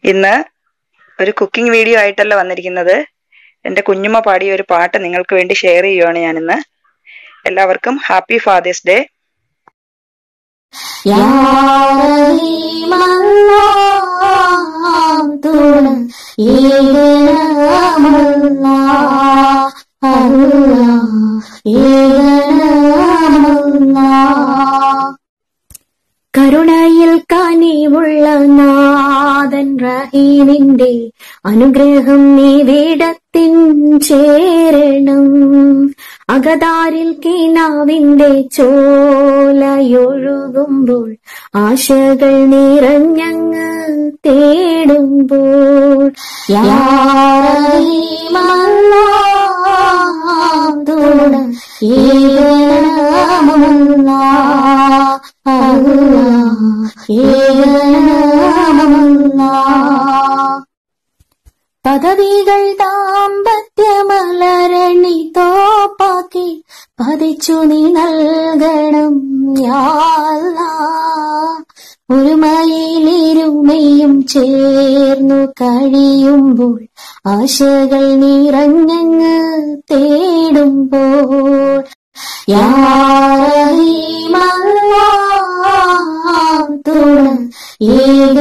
ഇന്ന് ഒരു cooking video ആയിട്ടല്ല വന്നിരിക്കുന്നത് എൻ്റെ കുഞ്ഞുമ്മ പാടിയ ഒരു പാട്ട് നിങ്ങൾക്ക് വേണ്ടി ഷെയർ ചെയ്യുവാണ് ഞാനിന്ന് എല്ലാവർക്കും ഹാപ്പി ഫാദേഴ്സ് ഡേ يا رحيم الله തുണ ഏകനാമല്ലാഹ് അല്ലാഹ് ഏകനാമല്ലാഹ് കരുണയിൽ കനിവുള്ള നാഥൻ റഹീമിന്റെ അനുഗ്രഹം നീവിടത്തിൻ ചേരണം അകതാരിൽ കിനാവിന്റെ ചോലയൊഴുകുമ്പോൾ ആശകൾ നിറഞ്ഞങ്ങ് തേടുമ്പോൾ യാ റഹീമല്ലാഹ് തുണ ഏകനാമല്ലാഹ് അല്ലാഹ് ഏകനാമല്ലാഹ് പദവികൾ ദാമ്പത്യമലരണി തോപ്പാക്കി പതിച്ചു നീ നൽകണം യാല്ല ഒരുമയിലിരുമയും ചേർന്നു കഴിയുമ്പോൾ ആശകൾ നിറഞ്ഞങ്ങ് തേടുമ്പോൾ യാ റഹീമല്ലാഹ് തുണ ഏക